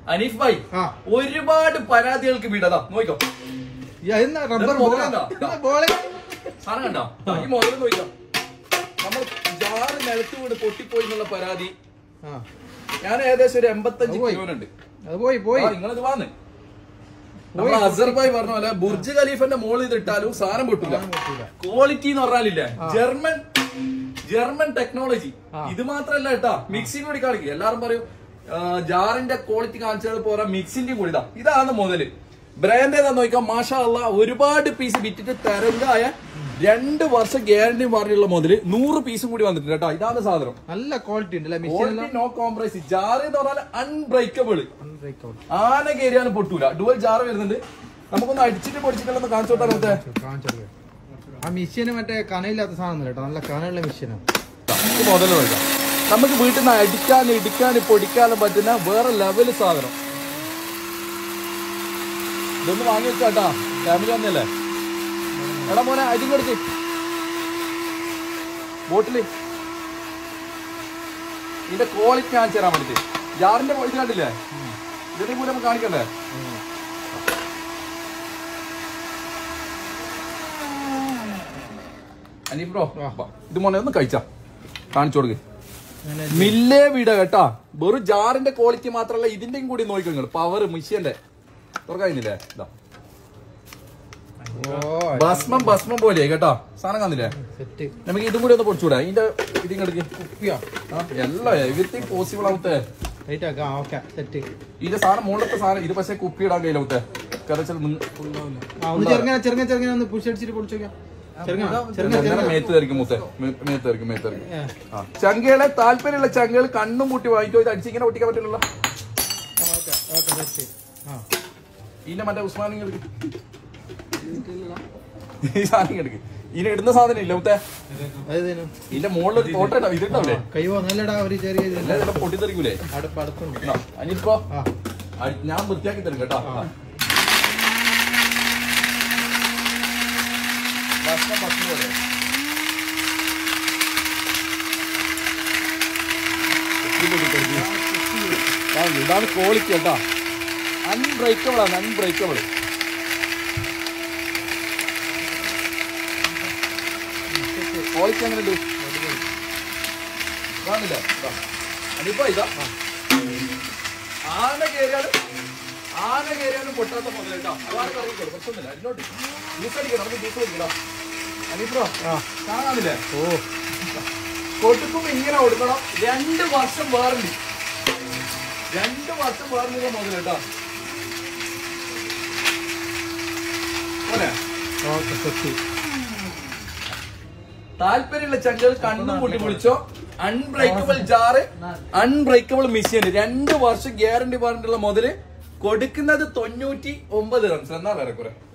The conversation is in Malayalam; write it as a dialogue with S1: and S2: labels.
S1: അനീഫ് ഭായ്
S2: ആ.
S1: ഒരുപാട് പരാതികൾക്ക് വീടതാ നോക്കോ
S2: യാ, എന്നാ റബ്ബർ
S1: ഇത്
S2: ബോൾ
S1: മുതലാ.
S2: ബോള്
S1: സാധനം കണ്ടോ ദാ, ഈ മുതൽ നോക്കാം നമ്മൾ ജാറ് നിലത്ത് വീട് പൊട്ടിപ്പോയി എന്നുള്ള പരാതി
S2: ആ
S1: ഞാൻ ഏകദേശം ഒരു എൺപത്തഞ്ച്
S2: അത് പോയി.
S1: കിലോനുണ്ട്
S2: അത് പോയി പോയി
S1: നിങ്ങളിത് വാന്ന് നമ്മൾ അസർബായ് പറഞ്ഞ പോലെ ബുർജ് ഖലീഫന്റെ മോളിൽ ഇത് ഇട്ടാലും സാധനം പൊട്ടില്ല
S2: സാധനം പൊട്ടൂല.
S1: ക്വാളിറ്റി എന്ന് പറഞ്ഞാലില്ലേ ജർമ്മൻ ജർമ്മൻ ടെക്നോളജി
S2: ആ.
S1: ഇത് മാത്രല്ല കേട്ടാ മിക്സിയും കൂടി കാണിക്കും എല്ലാരും പറയും ആ, ജാറിന്റെ ക്വാളിറ്റി കാണിച്ചത് പോരാ മിക്സിന്റെയും കൂടി ഇതാ ഇതാണ് മുതല് ബ്രാൻഡ് ഏതാ നോക്കാം മാഷാ അല്ല ഒരുപാട് പീസ് വിറ്റിട്ട് തരംഗായ രണ്ട് വർഷം ഗ്യാരണ്ടി പറഞ്ഞുള്ള മുതല് നൂറ് പീസും കൂടി വന്നിട്ടുണ്ട് കേട്ടോ ഇതാണ് സാധനം
S2: നല്ല ക്വാളിറ്റി ഉണ്ട് അല്ലെ machine
S1: quality no compromise jar എന്ന് പറഞ്ഞാൽ അൺബ്രേക്കബിൾ
S2: എല്ലാം
S1: ആന കയറിയാലും പൊട്ടൂല ഡുവൽ ജാറ് വരുന്നുണ്ട് നമുക്കൊന്ന് അടിച്ചിട്ട് പൊടിച്ചിട്ടൊന്ന് കാണിച്ചു കൊടുത്താൽ മറ്റേ
S2: കാണിച്ചത് ആ മെഷീന് മറ്റേ കനയില്ലാത്ത സാധനം കേട്ടോ നല്ല കനയുള്ള മെഷീനാണ്
S1: ഇത് മുതൽ നോക്കാം നമുക്ക് വീട്ടിൽ നിന്ന് അടിക്കാനും ഇടിക്കാനും പൊടിക്കാനും പറ്റുന്ന വേറെ ലെവല് സാധനം ഇതൊന്ന് വാങ്ങി വെച്ചാട്ടാ ഫാമിലി വന്നല്ലേ എടാ മോനെ അടി കൊടുക്ക് ബോട്ടില് ഇതിന്റെ ക്വാളിറ്റി കാണിച്ചു തരാൻ വേണ്ടിട്ട് ജാറിന്റെ ഇത് കണ്ടില്ലേ ഇതിന്റെ കൂടെ നമുക്ക് കാണിക്കണ്ടേ അനി ബ്രോ ഇത് മോനെ ഒന്ന് കഴിച്ചാ കാണിച്ചു കൊടുക്ക്
S2: അങ്ങനെ
S1: മില്ലേ വീട കേട്ടാ വെറും ജാറിന്റെ ക്വാളിറ്റി മാത്രല്ല ഇതിന്റെയും കൂടി നോക്കിക്കോ നിങ്ങൾ പവർ മിഷ്യന്റെ തുറക്കായിരുന്നില്ലേ ഇതാ
S2: ഓ
S1: ഭസ്മം ഭസ്മം പോലെ കേട്ടാ സാധനം കാണുന്നില്ലേ
S2: സെറ്റ്
S1: നമുക്ക് ഇതും കൂടി ഒന്ന് പൊടിച്ചൂടാ ഇതിന്റെ ഇതിങ്ങടുക്ക്
S2: കുപ്പിയാ
S1: എല്ലാം എവരിത്തിങ് പോസിബിൾ ആവത്തെ
S2: റൈറ്റ് ആക്കാം ഓക്കെ സെറ്റ്
S1: ഇതിന്റെ സാധനം മുകളിലത്തെ സാധനം ഇത് പക്ഷേ കുപ്പി ഇടാൻ കഴിയില്ലാവത്തെ കാരണം
S2: ആ ഒന്ന് ചെറുങ്ങനെ ചെറുങ്ങനെ ചെറുങ്ങനെ ഒന്ന് പുഷ് അടിച്ചിട്ട് പൊളിച്ചു നോക്കാം ചെറുങ്ങനെ ചെറുങ്ങനെ ചെറുങ്ങനെ
S1: മേത്ത് തെറിക്കും മുത്തേ മേ- മേത്ത് തെറിക്കും മേത്ത് തെറിക്കും
S2: ഏ,
S1: ആ ചങ്കകളെ താല്പര്യമുള്ള ചങ്കകൾ കണ്ണും പൂട്ടി വാങ്ങിക്കോ ഇത് അടിച്ചിങ്ങനെ ഒട്ടിക്കാൻ പറ്റില്ലല്ലോ
S2: ആ, ഓക്കെ ഓക്കെ സെറ്റ് ആ
S1: ഇതിന്റെ മറ്റേ ഉസ്മാൻ ഇങ്ങ് എടുക്ക്. ഈ സാധനം എടുക്ക് ഇതിന് ഇടുന്ന സാധനം ഇല്ല മുത്തേ
S2: അതേനു
S1: ഇതിന്റെ മുകളിൽ ഒരു തോട്ടം ഉണ്ടാവും ഇതുണ്ടാവില്ലേ
S2: കൈവോ നല്ലടാ ഒരു ചെറിയ ഇത്
S1: എല്ലാം ഇവിടെ പൊട്ടിത്തെറിക്കൂലേ
S2: അടുപ്പ് അടുപ്പുണ്ട്
S1: എന്നാ, അനിൽക്കോ
S2: ആ
S1: അ- ഞാൻ വൃത്തിയാക്കി തരും കേട്ടോ
S2: ആ.
S1: ഭക്ഷണം ഭക്ഷണം പോലെ ആ, ഇതാണ് ക്വാളിറ്റി കേട്ടാ അൺബ്രേക്കബിൾ ആണ് അൺബ്രേക്കബിൾ ക്വാളിറ്റി എങ്ങനെയുണ്ട് കാണില്ല അനിപ്പോ ഇതാ ആന കയറിയാലും ആന കയറിയാലും പൊട്ടാത്ത മുതൽ കേട്ടോ അതാണ് പറഞ്ഞോളൂ പ്രശ്നമില്ല അതിനോട്ട് ജ്യൂസ് അടിക്കണം നമുക്ക് ജ്യൂസ് കുടിക്കണം അനിപ്രോ
S2: ആ
S1: കാണാനില്ലേ
S2: ഓ
S1: കൊടുക്കുമ്പോ ഇങ്ങനെ കൊടുക്കണം രണ്ട് വർഷം വാറണ്ടി രണ്ട് വർഷം വാറണ്ടി മുതൽ കേട്ടോ പോലെ
S2: ഓക്കെ സെറ്റ്
S1: താല്പര്യമുള്ള ചങ്കൾ കണ്ണും കൂട്ടി വിളിച്ചോ അൺബ്രേക്കബിൾ ജാറ് അൺബ്രേക്കബിൾ മെഷീൻ രണ്ട് വർഷം ഗ്യാരണ്ടി പറഞ്ഞിട്ടുള്ള മുതല് കൊടുക്കുന്നത് തൊണ്ണൂറ്റി ഒമ്പത് റൺസ് എന്നാ വേറെ കുറെ